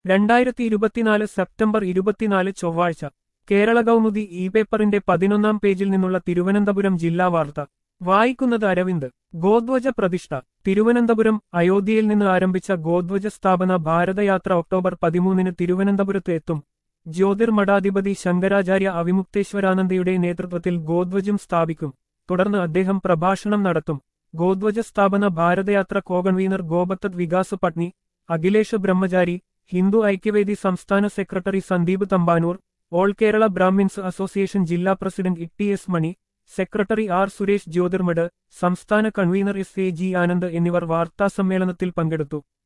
രണ്ടായിരത്തി ഇരുപത്തിനാല് സെപ്റ്റംബർ ഇരുപത്തിനാല് ചൊവ്വാഴ്ച കേരള കൗമുദി ഇ പേപ്പറിന്റെ പതിനൊന്നാം പേജിൽ നിന്നുള്ള തിരുവനന്തപുരം ജില്ലാ വാർത്ത വായിക്കുന്നത് അരവിന്ദ് ഗോധ്വജ പ്രതിഷ്ഠ തിരുവനന്തപുരം അയോധ്യയിൽ നിന്ന് ആരംഭിച്ച ഗോധ്വജ സ്ഥാപന ഭാരതയാത്ര ഒക്ടോബർ പതിമൂന്നിന് തിരുവനന്തപുരത്ത് എത്തും ജ്യോതിർമഠാധിപതി ശങ്കരാചാര്യ അവിമുക്തേശ്വരാനന്ദയുടെ നേതൃത്വത്തിൽ ഗോധ്വജം സ്ഥാപിക്കും തുടർന്ന് അദ്ദേഹം പ്രഭാഷണം നടത്തും ഗോധ്വജ സ്ഥാപന ഭാരതയാത്ര കോകൺവീനർ ഗോപത്തത് വികാസ് പട്നി അഖിലേഷ് ബ്രഹ്മചാരി ഹിന്ദു ഐക്യവേദി സംസ്ഥാന secretary Sandeep Thampanoor all Kerala Brahmins association ജില്ലാ president E T S Mani secretary R Suresh Jyothirmath സംസ്ഥാന convener S A G Anand എന്നിവർ വാർത്താസമ്മേളനത്തിൽ പങ്കെടുത്തു